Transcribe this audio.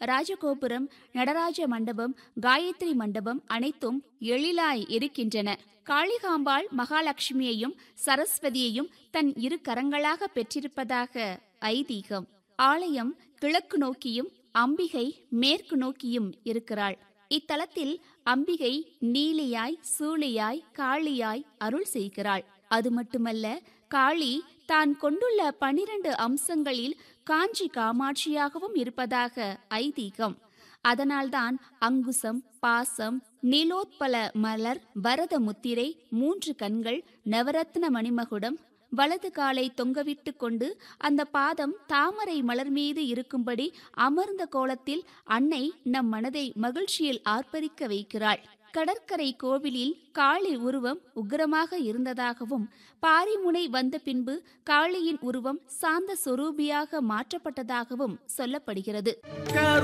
ராஜகோபுரம் நடராஜ மண்டபம் காயத்ரி மண்டபம் அனைத்தும் எழிலாய் இருக்கின்றன காளிகாம்பாள் மகாலட்சுமியையும் சரஸ்வதியையும் தன் இரு கரங்களாக பெற்றிருப்பதாக ஐதீகம் ஆலயம் கிழக்கு நோக்கியும் அம்பிகை மேற்கு நோக்கியும் இருக்கிறாள் இத்தலத்தில் அம்பிகை நீலியாய் சூளியாய் காளியாய் அருள் செய்கிறாள் அது மட்டுமல்ல காளி தான் கொண்டுள்ள பனிரண்டு அம்சங்களில் காஞ்சி காமாட்சியாகவும் இருப்பதாக ஐதீகம் அதனால்தான் அங்குசம் பாசம் நீலோத்பல மலர் வரத முத்திரை மூன்று கண்கள் நவரத்ன மணிமகுடம் வலது காலை தொங்கவிட்டு கொண்டு அந்த பாதம் தாமரை மலர் மீது இருக்கும்படி அமர்ந்த கோலத்தில் அன்னை நம் மனதை மகிழ்ச்சியில் ஆர்ப்பரிக்க வைக்கிறாள் கடற்கரை கோவிலில் காளி உருவம் உக்கிரமாக இருந்ததாகவும் பாரிமுனை வந்த பின்பு காளியின் உருவம் சாந்த சொரூபியாக மாற்றப்பட்டதாகவும் சொல்லப்படுகிறது